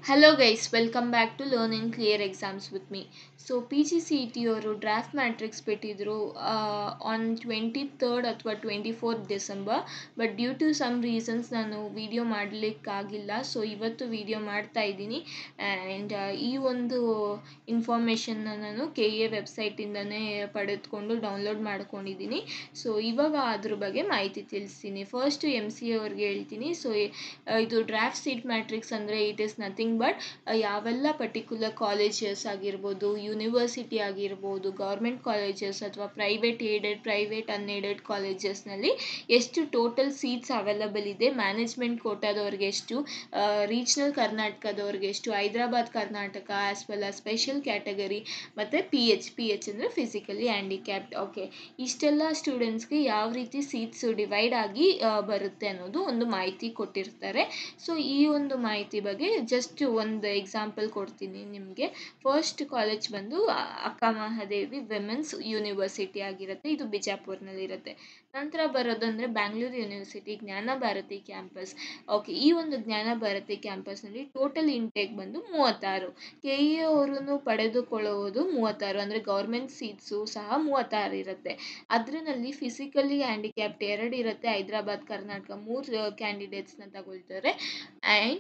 hello guys welcome back to learn in clear exams with me so P G C E T ಅವರು draft matrix ಬಿಟ್ಟಿದ್ರು on twenty third ಅಥವಾ twenty fourth December but due to some reasons ನಾನು video ಮಾಡಲಿಕ್ಕಾಗಿಲ್ಲ so ಇವತ್ತು video ಮಾಡ್ತಾ ಇದ್ದೀನಿ and ಈ ಒಂದು ಇನ್ಫಾರ್ಮೇಷನ್ನ ನಾನು ಕೆ ಎ ವೆಬ್ಸೈಟಿಂದನೇ ಪಡೆದುಕೊಂಡು ಡೌನ್ಲೋಡ್ ಮಾಡ್ಕೊಂಡಿದ್ದೀನಿ ಸೊ ಇವಾಗ ಅದ್ರ ಬಗ್ಗೆ ಮಾಹಿತಿ ತಿಳಿಸ್ತೀನಿ ಫಸ್ಟು ಎಮ್ ಸಿ ಅವ್ರಿಗೆ ಹೇಳ್ತೀನಿ ಸೊ ಇದು ಡ್ರಾಫ್ಟ್ ಸೀಟ್ ಮ್ಯಾಟ್ರಿಕ್ಸ್ ಅಂದರೆ ಇಟ್ ಈಸ್ ನಥಿಂಗ್ ಬಟ್ ಯಾವೆಲ್ಲ ಪರ್ಟಿಕ್ಯುಲರ್ ಕಾಲೇಜಸ್ ಆಗಿರ್ಬೋದು ಯೂನಿವರ್ಸಿಟಿ ಆಗಿರ್ಬೋದು ಗೌರ್ಮೆಂಟ್ ಕಾಲೇಜಸ್ ಅಥವಾ ಪ್ರೈವೇಟ್ ಏಡೆಡ್ ಪ್ರೈವೇಟ್ ಅನ್ಏಡೆಡ್ ಕಾಲೇಜಸ್ನಲ್ಲಿ ಎಷ್ಟು ಟೋಟಲ್ ಸೀಟ್ಸ್ ಅವೈಲಬಲ್ ಇದೆ ಮ್ಯಾನೇಜ್ಮೆಂಟ್ ಕೋಟಾದವ್ರಿಗೆ ಎಷ್ಟು ರೀಜ್ನಲ್ ಕರ್ನಾಟಕದವ್ರಿಗೆ ಎಷ್ಟು Hyderabad Karnataka as well as special category ಮತ್ತು ಪಿ ಎಚ್ ಪಿ ಎಚ್ ಅಂದರೆ ಫಿಸಿಕಲಿ ಹ್ಯಾಂಡಿಕ್ಯಾಪ್ಡ್ ಓಕೆ ಇಷ್ಟೆಲ್ಲ ಸ್ಟೂಡೆಂಟ್ಸ್ಗೆ ಯಾವ ರೀತಿ ಸೀಟ್ಸು ಡಿವೈಡ್ ಆಗಿ ಬರುತ್ತೆ ಅನ್ನೋದು ಒಂದು ಮಾಹಿತಿ ಕೊಟ್ಟಿರ್ತಾರೆ ಸೊ ಈ ಒಂದು ಮಾಹಿತಿ ಬಗ್ಗೆ ಜಸ್ಟ್ ಒಂದು ಎಕ್ಸಾಂಪಲ್ ಕೊಡ್ತೀನಿ ನಿಮಗೆ ಫಸ್ಟ್ ಕಾಲೇಜ್ ಬಂದು ಅಕ್ಕ ಮಹಾದೇವಿ ವಿಮೆನ್ಸ್ ಯೂನಿವರ್ಸಿಟಿ ಆಗಿರುತ್ತೆ ಇದು ಬಿಜಾಪುರ್ನಲ್ಲಿರುತ್ತೆ ನಂತರ ಬರೋದಂದರೆ ಬ್ಯಾಂಗ್ಳೂರು ಯೂನಿವರ್ಸಿಟಿ ಜ್ಞಾನ ಭಾರತಿ ಕ್ಯಾಂಪಸ್ ಓಕೆ ಈ ಒಂದು ಜ್ಞಾನ ಭಾರತಿ ಕ್ಯಾಂಪಸ್ನಲ್ಲಿ ಟೋಟಲ್ ಇಂಟೇಕ್ ಬಂದು ಮೂವತ್ತಾರು ಕೆ ಇ ಅವರು ಪಡೆದುಕೊಳ್ಳುವುದು ಮೂವತ್ತಾರು ಅಂದರೆ ಗೌರ್ಮೆಂಟ್ ಸೀಟ್ಸು ಸಹ ಮೂವತ್ತಾರು ಇರುತ್ತೆ ಅದರಲ್ಲಿ ಫಿಸಿಕಲಿ ಹ್ಯಾಂಡಿಕ್ಯಾಪ್ಟ್ ಎರಡು ಇರುತ್ತೆ ಹೈದ್ರಾಬಾದ್ ಕರ್ನಾಟಕ ಮೂರು ಕ್ಯಾಂಡಿಡೇಟ್ಸ್ನ ತಗೊಳ್ತಾರೆ and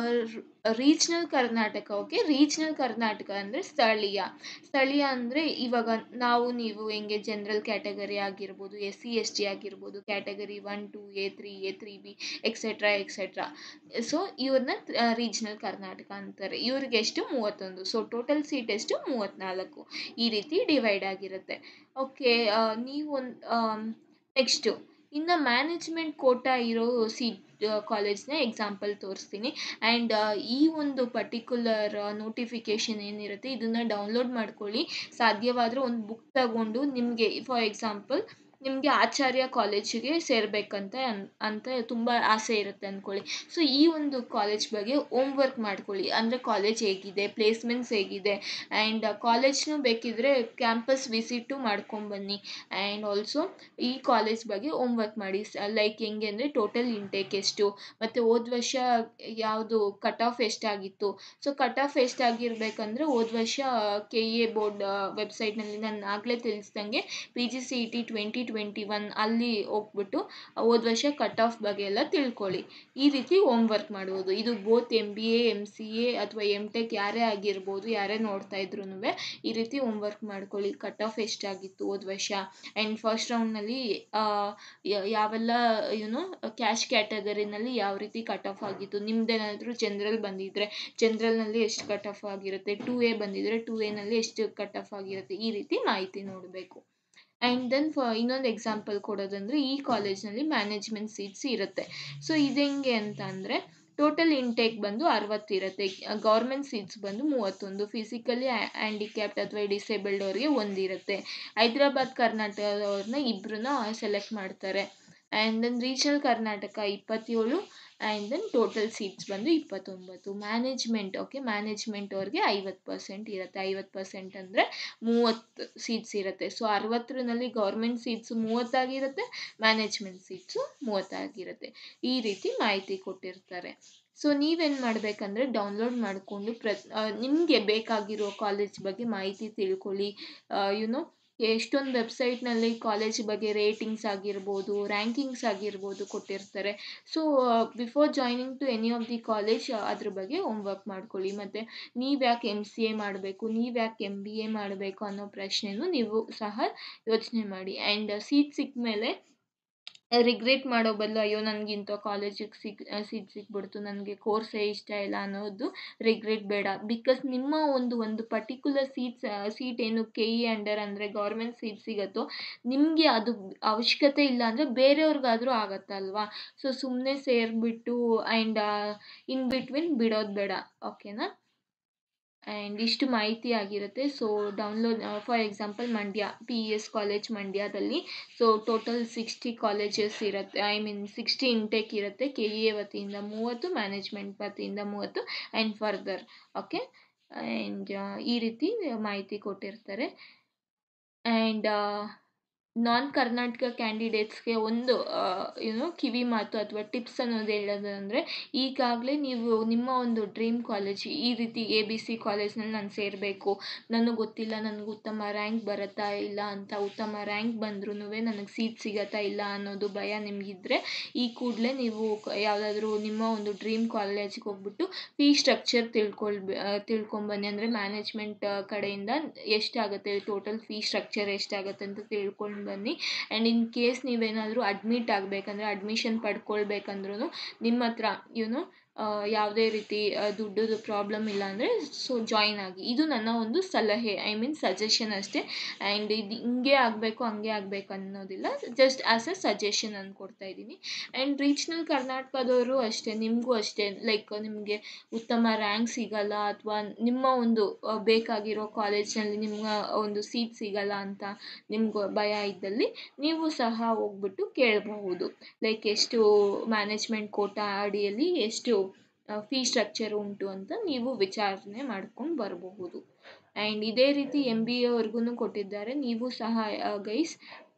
regional Karnataka okay regional Karnataka ಅಂದರೆ ಸ್ಥಳೀಯ ಸ್ಥಳೀಯ ಅಂದರೆ ಇವಾಗ ನಾವು ನೀವು ಹೆಂಗೆ ಜನರಲ್ ಕ್ಯಾಟಗರಿ ಆಗಿರ್ಬೋದು ಎಸ್ ಸಿ ಎಸ್ ಟಿ ಆಗಿರ್ಬೋದು category one two A three A three B etcetera etcetera so ಇವ್ರನ್ನ ರೀಜ್ನಲ್ ಕರ್ನಾಟಕ ಅಂತಾರೆ ಇವ್ರಿಗೆ ಎಷ್ಟು ಮೂವತ್ತೊಂದು ಸೊ ಟೋಟಲ್ ಸೀಟ್ ಎಷ್ಟು ಮೂವತ್ತ್ನಾಲ್ಕು ಈ ರೀತಿ ಡಿವೈಡ್ ಆಗಿರುತ್ತೆ ಓಕೆ ನೀವು ನೆಕ್ಸ್ಟು ಇನ್ನು ಮ್ಯಾನೇಜ್ಮೆಂಟ್ ಕೋಟಾ ಇರೋ ಸೀಟ್ ಕಾಲೇಜ್ನ ಎಕ್ಸಾಂಪಲ್ ತೋರಿಸ್ತೀನಿ ಆ್ಯಂಡ್ ಈ ಒಂದು ಪರ್ಟಿಕ್ಯುಲರ್ ನೋಟಿಫಿಕೇಷನ್ ಏನಿರುತ್ತೆ ಇದನ್ನು ಡೌನ್ಲೋಡ್ ಮಾಡ್ಕೊಳ್ಳಿ ಸಾಧ್ಯವಾದರೆ ಒಂದು ಬುಕ್ ತಗೊಂಡು ನಿಮಗೆ ಫಾರ್ ಎಕ್ಸಾಂಪಲ್ ನಿಮಗೆ ಆಚಾರ್ಯ ಕಾಲೇಜಿಗೆ ಸೇರಬೇಕಂತ ಅನ್ ಅಂತ ತುಂಬ ಆಸೆ ಇರುತ್ತೆ ಅಂದ್ಕೊಳ್ಳಿ ಸೊ ಈ ಒಂದು ಕಾಲೇಜ್ ಬಗ್ಗೆ ಹೋಮ್ ವರ್ಕ್ ಮಾಡ್ಕೊಳ್ಳಿ ಅಂದರೆ ಕಾಲೇಜ್ ಹೇಗಿದೆ ಪ್ಲೇಸ್ಮೆಂಟ್ಸ್ ಹೇಗಿದೆ ಆ್ಯಂಡ್ ಕಾಲೇಜ್ನೂ ಬೇಕಿದ್ದರೆ ಕ್ಯಾಂಪಸ್ ವಿಸಿಟು ಮಾಡ್ಕೊಂಬನ್ನಿ ಆ್ಯಂಡ್ ಆಲ್ಸೋ ಈ ಕಾಲೇಜ್ ಬಗ್ಗೆ ಹೋಮ್ ವರ್ಕ್ ಮಾಡಿ ಲೈಕ್ ಹೆಂಗೆ ಅಂದರೆ ಟೋಟಲ್ ಇಂಟೇಕ್ ಎಷ್ಟು ಮತ್ತು ಹೋದ ವರ್ಷ ಯಾವುದು ಕಟ್ ಆಫ್ ಎಷ್ಟಾಗಿತ್ತು ಸೊ ಕಟ್ ಆಫ್ ಎಷ್ಟಾಗಿರ್ಬೇಕಂದ್ರೆ ಹೋದ ವರ್ಷ ಕೆ ಎ ಬೋರ್ಡ್ ವೆಬ್ಸೈಟ್ನಲ್ಲಿ ನಾನು ಆಗಲೇ ತಿಳಿಸ್ದಂಗೆ P G C E T twenty twenty one ಅಲ್ಲಿ ಹೋಗ್ಬಿಟ್ಟು ಹೋದ ವರ್ಷ ಕಟ್ ಆಫ್ ಬಗ್ಗೆ ಎಲ್ಲ ತಿಳ್ಕೊಳ್ಳಿ ಈ ರೀತಿ ಹೋಮ್ ವರ್ಕ್ ಮಾಡುವುದು ಇದು both M B A M C A ಅಥವಾ ಎಮ್ ಟೆಕ್ ಯಾರೇ ಆಗಿರ್ಬೋದು ಯಾರೇ ನೋಡ್ತಾ ಇದ್ರೂ ಈ ರೀತಿ ಹೋಮ್ ವರ್ಕ್ ಮಾಡ್ಕೊಳ್ಳಿ ಕಟ್ ಆಫ್ ಎಷ್ಟಾಗಿತ್ತು ಹೋದ ವರ್ಷ ಆ್ಯಂಡ್ ಫಸ್ಟ್ ರೌಂಡ್ನಲ್ಲಿ ಯಾವೆಲ್ಲ ಯುನೋ ಕ್ಯಾಶ್ ಕ್ಯಾಟಗರಿನಲ್ಲಿ ಯಾವ ರೀತಿ ಕಟ್ ಆಫ್ ಆಗಿತ್ತು ನಿಮ್ದೇನಾದರೂ ಜನರಲ್ ಬಂದಿದ್ದರೆ ಜನರಲ್ನಲ್ಲಿ ಎಷ್ಟು ಕಟ್ ಆಫ್ ಆಗಿರುತ್ತೆ ಟು ಎ ಬಂದಿದ್ದರೆ ಟು ಎನಲ್ಲಿ ಎಷ್ಟು ಕಟ್ ಆಫ್ ಆಗಿರುತ್ತೆ ಈ ರೀತಿ ಮಾಹಿತಿ ನೋಡಬೇಕು ಆ್ಯಂಡ್ ದೆನ್ ಫ ಇನ್ನೊಂದು ಎಕ್ಸಾಂಪಲ್ ಕೊಡೋದಂದರೆ ಈ ಕಾಲೇಜ್ನಲ್ಲಿ ಮ್ಯಾನೇಜ್ಮೆಂಟ್ ಸೀಟ್ಸ್ ಇರುತ್ತೆ ಸೊ ಇದು ಹೆಂಗೆ ಅಂತ ಅಂದರೆ ಟೋಟಲ್ ಇಂಟೇಕ್ ಬಂದು ಅರವತ್ತು ಇರುತ್ತೆ ಗೌರ್ಮೆಂಟ್ ಸೀಟ್ಸ್ ಬಂದು ಮೂವತ್ತೊಂದು ಫಿಸಿಕಲಿ ಹ್ಯಾಂಡಿಕ್ಯಾಪ್ಟ್ ಅಥವಾ ಡಿಸೇಬಲ್ಡ್ ಅವರಿಗೆ ಒಂದಿರುತ್ತೆ ಹೈದ್ರಾಬಾದ್ ಕರ್ನಾಟಕದವ್ರನ್ನ ಇಬ್ಬರನ್ನ ಸೆಲೆಕ್ಟ್ ಮಾಡ್ತಾರೆ ಆ್ಯಂಡ್ ದೆನ್ ರೀಜನಲ್ ಕರ್ನಾಟಕ ಇಪ್ಪತ್ತೇಳು ಆ್ಯಂಡ್ ದೆನ್ ಟೋಟಲ್ ಸೀಟ್ಸ್ ಬಂದು ಇಪ್ಪತ್ತೊಂಬತ್ತು ಮ್ಯಾನೇಜ್ಮೆಂಟ್ ಓಕೆ ಮ್ಯಾನೇಜ್ಮೆಂಟ್ ಅವ್ರಿಗೆ ಐವತ್ತು ಪರ್ಸೆಂಟ್ ಇರುತ್ತೆ ಐವತ್ತು ಪರ್ಸೆಂಟ್ ಅಂದರೆ ಮೂವತ್ತು ಸೀಟ್ಸ್ ಇರುತ್ತೆ ಸೊ ಅರವತ್ತರಲ್ಲಿ ಗೌರ್ಮೆಂಟ್ ಸೀಟ್ಸು ಮೂವತ್ತಾಗಿರುತ್ತೆ ಮ್ಯಾನೇಜ್ಮೆಂಟ್ ಸೀಟ್ಸು ಮೂವತ್ತಾಗಿರುತ್ತೆ ಈ ರೀತಿ ಮಾಹಿತಿ ಕೊಟ್ಟಿರ್ತಾರೆ ಸೊ ನೀವೇನು ಮಾಡಬೇಕಂದ್ರೆ ಡೌನ್ಲೋಡ್ ಮಾಡಿಕೊಂಡು ಪ್ರ ನಿಮಗೆ ಬೇಕಾಗಿರೋ ಕಾಲೇಜ್ ಬಗ್ಗೆ ಮಾಹಿತಿ ತಿಳ್ಕೊಳ್ಳಿ ಯುನೋ ಎಷ್ಟೊಂದು ವೆಬ್ಸೈಟ್ನಲ್ಲಿ ಕಾಲೇಜ್ ಬಗ್ಗೆ ರೇಟಿಂಗ್ಸ್ ಆಗಿರ್ಬೋದು ರ್ಯಾಂಕಿಂಗ್ಸ್ ಆಗಿರ್ಬೋದು ಕೊಟ್ಟಿರ್ತಾರೆ so before joining to any of the college ಅದ್ರ ಬಗ್ಗೆ ಹೋಮ್ ವರ್ಕ್ ಮಾಡ್ಕೊಳ್ಳಿ ಮತ್ತು ನೀವು ಯಾಕೆ ಎಮ್ ಸಿ ಎ ಮಾಡಬೇಕು ನೀವು ಯಾಕೆ ಎಮ್ ಬಿ ಎ ಮಾಡಬೇಕು ಅನ್ನೋ ಪ್ರಶ್ನೆನೂ ನೀವು ಸಹ ಯೋಚನೆ ಮಾಡಿ ಆ್ಯಂಡ್ ಸೀಟ್ ಸಿಕ್ಕ ಮೇಲೆ ರಿಗ್ರೆಟ್ ಮಾಡೋ ಬದಲು ಅಯ್ಯೋ ನನಗೆ ಇಂಥ ಕಾಲೇಜಿಗೆ ಸಿಕ್ ಸೀಟ್ ಸಿಕ್ಬಿಡ್ತು ನನಗೆ ಕೋರ್ಸೇ ಇಷ್ಟ ಇಲ್ಲ ಅನ್ನೋದು ರಿಗ್ರೆಟ್ ಬೇಡ ಬಿಕಾಸ್ ನಿಮ್ಮ ಒಂದು ಒಂದು ಪರ್ಟಿಕ್ಯುಲರ್ ಸೀಟ್ಸ್ ಸೀಟ್ ಏನು ಕೆ ಇ ಅಂಡರ್ ಅಂದರೆ ಗೌರ್ಮೆಂಟ್ ಸೀಟ್ ಸಿಗುತ್ತೋ ನಿಮಗೆ ಅದು ಅವಶ್ಯಕತೆ ಇಲ್ಲ ಅಂದರೆ ಬೇರೆಯವ್ರಿಗಾದರೂ ಆಗತ್ತಲ್ವಾ ಸೊ ಸುಮ್ಮನೆ ಸೇರಿಬಿಟ್ಟು ಆ್ಯಂಡ್ ಇನ್ ಬಿಟ್ವೀನ್ ಬಿಡೋದು ಬೇಡ ಓಕೆನಾ ಆ್ಯಂಡ್ ಇಷ್ಟು ಮಾಹಿತಿ ಆಗಿರುತ್ತೆ so download for example Mandya P E S college ಮಂಡ್ಯದಲ್ಲಿ ಸೊ ಟೋಟಲ್ ಸಿಕ್ಸ್ಟಿ ಕಾಲೇಜಸ್ ಇರುತ್ತೆ ಐ ಮೀನ್ ಸಿಕ್ಸ್ಟಿ ಇಂಟೇಕ್ ಇರುತ್ತೆ ಕೆ ಇ ಎ ವತಿಯಿಂದ ಮೂವತ್ತು ಮ್ಯಾನೇಜ್ಮೆಂಟ್ ವತಿಯಿಂದ ಮೂವತ್ತು ಆ್ಯಂಡ್ ಫರ್ದರ್ ಓಕೆ ಆ್ಯಂಡ್ ಈ ರೀತಿ ಮಾಹಿತಿ ಕೊಟ್ಟಿರ್ತಾರೆ ಆ್ಯಂಡ್ ನಾನ್ ಕರ್ನಾಟಕ ಕ್ಯಾಂಡಿಡೇಟ್ಸ್ಗೆ ಒಂದು ಏನು ಕಿವಿ ಮಾತು ಅಥವಾ ಟಿಪ್ಸ್ ಅನ್ನೋದು ಹೇಳೋದಂದರೆ ಈಗಾಗಲೇ ನೀವು ನಿಮ್ಮ ಒಂದು ಡ್ರೀಮ್ ಕಾಲೇಜ್ ಈ ರೀತಿ ಎ ಬಿ ಸಿ ಕಾಲೇಜ್ನಲ್ಲಿ ನಾನು ಸೇರಬೇಕು ನನಗೆ ಗೊತ್ತಿಲ್ಲ ನನಗೆ ಉತ್ತಮ ರ್ಯಾಂಕ್ ಬರುತ್ತಾ ಇಲ್ಲ ಅಂತ ಉತ್ತಮ ರ್ಯಾಂಕ್ ಬಂದ್ರೂ ನನಗೆ ಸೀಟ್ ಸಿಗುತ್ತಾ ಇಲ್ಲ ಅನ್ನೋದು ಭಯ ನಿಮಗಿದ್ರೆ ಈ ಕೂಡಲೇ ನೀವು ಯಾವುದಾದ್ರೂ ನಿಮ್ಮ ಒಂದು ಡ್ರೀಮ್ ಕಾಲೇಜ್ಗೆ ಹೋಗ್ಬಿಟ್ಟು ಫೀ ಸ್ಟ್ರಕ್ಚರ್ ತಿಳ್ಕೊಳ್ಬೆ ತಿಳ್ಕೊಂಬನ್ನಿ ಅಂದರೆ ಮ್ಯಾನೇಜ್ಮೆಂಟ್ ಕಡೆಯಿಂದ ಎಷ್ಟಾಗುತ್ತೆ ಟೋಟಲ್ ಫೀ ಸ್ಟ್ರಕ್ಚರ್ ಎಷ್ಟಾಗುತ್ತೆ ಅಂತ ತಿಳ್ಕೊಂಡು ಬನ್ನಿ ಆ್ಯಂಡ್ ಇನ್ ಕೇಸ್ ನೀವೇನಾದರೂ ಅಡ್ಮಿಟ್ ಆಗಬೇಕಂದ್ರೆ ಅಡ್ಮಿಷನ್ ಪಡ್ಕೊಳ್ಬೇಕಂದ್ರೂ ನಿಮ್ಮ ಹತ್ರ ಯುನೋ ಯಾವುದೇ ರೀತಿ ದುಡ್ಡದು ಪ್ರಾಬ್ಲಮ್ ಇಲ್ಲ ಅಂದರೆ ಸೊ ಜಾಯಿನ್ ಆಗಿ ಇದು ನನ್ನ ಒಂದು ಸಲಹೆ ಐ ಮೀನ್ ಸಜೆಷನ್ ಅಷ್ಟೇ ಆ್ಯಂಡ್ ಇದು ಹಿಂಗೆ ಆಗಬೇಕು ಹಂಗೆ ಆಗಬೇಕು ಅನ್ನೋದಿಲ್ಲ ಜಸ್ಟ್ ಆ್ಯಸ್ ಅ ಸಜೆಷನ್ ನಾನು ಕೊಡ್ತಾ ಇದ್ದೀನಿ ಆ್ಯಂಡ್ ರೀಜ್ನಲ್ ಕರ್ನಾಟಕದವರು ಅಷ್ಟೇ ನಿಮಗೂ ಅಷ್ಟೇ ಲೈಕ್ ನಿಮಗೆ ಉತ್ತಮ ರ್ಯಾಂಕ್ ಸಿಗಲ್ಲ ಅಥವಾ ನಿಮ್ಮ ಒಂದು ಬೇಕಾಗಿರೋ ಕಾಲೇಜ್ನಲ್ಲಿ ನಿಮ್ಮ ಒಂದು ಸೀಟ್ ಸಿಗಲ್ಲ ಅಂತ ನಿಮ್ಗೆ ಭಯ ಇದ್ದಲ್ಲಿ ನೀವು ಸಹ ಹೋಗ್ಬಿಟ್ಟು ಕೇಳಬಹುದು ಲೈಕ್ ಎಷ್ಟು ಮ್ಯಾನೇಜ್ಮೆಂಟ್ ಕೋಟಾ ಅಡಿಯಲ್ಲಿ ಎಷ್ಟು ಫೀ ಸ್ಟ್ರಕ್ಚರ್ ಉಂಟು ಅಂತ ನೀವು ವಿಚಾರಣೆ ಮಾಡ್ಕೊಂಡು ಬರಬಹುದು ಆ್ಯಂಡ್ ಇದೇ ರೀತಿ ಎಮ್ ಬಿ ಎವರೆಗೂ ಕೊಟ್ಟಿದ್ದಾರೆ ನೀವು ಸಹ ಗೈಸ್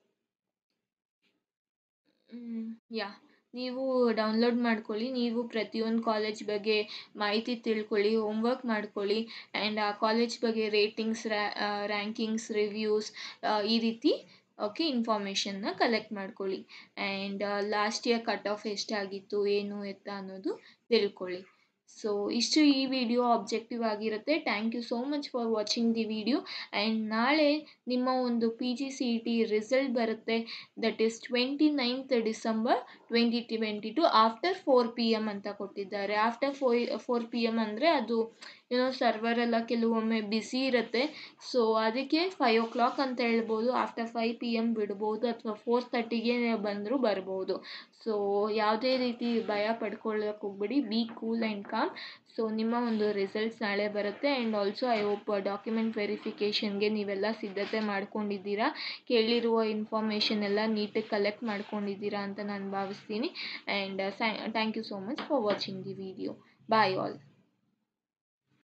ಯಾ ನೀವು ಡೌನ್ಲೋಡ್ ಮಾಡ್ಕೊಳ್ಳಿ ನೀವು ಪ್ರತಿಯೊಂದು ಕಾಲೇಜ್ ಬಗ್ಗೆ ಮಾಹಿತಿ ತಿಳ್ಕೊಳ್ಳಿ ಹೋಮ್ವರ್ಕ್ ಮಾಡ್ಕೊಳ್ಳಿ ಆ್ಯಂಡ್ ಆ ಕಾಲೇಜ್ ಬಗ್ಗೆ ರೇಟಿಂಗ್ಸ್ ರ್ಯಾಂಕಿಂಗ್ಸ್ ರಿವ್ಯೂಸ್ ಈ ರೀತಿ ಓಕೆ ಇನ್ಫಾರ್ಮೇಷನ್ನ ಕಲೆಕ್ಟ್ ಮಾಡ್ಕೊಳ್ಳಿ and last year cut off ಎಷ್ಟಾಗಿತ್ತು ಏನು ಎತ್ತ ಅನ್ನೋದು ತಿಳ್ಕೊಳ್ಳಿ ಸೊ ಇಷ್ಟು ಈ ವಿಡಿಯೋ ಆಬ್ಜೆಕ್ಟಿವ್ ಆಗಿರುತ್ತೆ thank you so much for watching the video and ನಾಳೆ ನಿಮ್ಮ ಒಂದು P G C E T result ಬರುತ್ತೆ that is twenty ninth December twenty twenty two after four P M ಅಂತ ಕೊಟ್ಟಿದ್ದಾರೆ after four four P M ಅಂದರೆ ಅದು ಏನೋ server ಎಲ್ಲ ಕೆಲವೊಮ್ಮೆ ಬ್ಯುಸಿ ಇರುತ್ತೆ ಸೊ ಅದಕ್ಕೆ ಫೈವ್ ಓ ಕ್ಲಾಕ್ ಅಂತ ಹೇಳ್ಬೋದು ಆಫ್ಟರ್ ಫೈವ್ ಪಿ ಎಮ್ ಬಿಡ್ಬೋದು ಅಥವಾ ಫೋರ್ ತರ್ಟಿಗೆ ಬಂದರೂ ಬರ್ಬೋದು ಸೊ ಯಾವುದೇ ರೀತಿ ಭಯ ಪಡ್ಕೊಳ್ಳೋಕೆ ಹೋಗ್ಬೇಡಿ be cool and calm so ನಿಮ್ಮ ಒಂದು ರಿಸಲ್ಟ್ಸ್ ನಾಳೆ ಬರುತ್ತೆ and also I hope document ವೆರಿಫಿಕೇಷನ್ಗೆ ನೀವೆಲ್ಲ ಸಿದ್ಧತೆ ಮಾಡ್ಕೊಂಡಿದ್ದೀರಾ ಕೇಳಿರುವ ಇನ್ಫಾರ್ಮೇಷನ್ ಎಲ್ಲ ನೀಟಾಗಿ ಕಲೆಕ್ಟ್ ಮಾಡ್ಕೊಂಡಿದ್ದೀರಾ ಅಂತ ನಾನು ಭಾವಿಸ್ತೀನಿ and thank you so much for watching the video bye all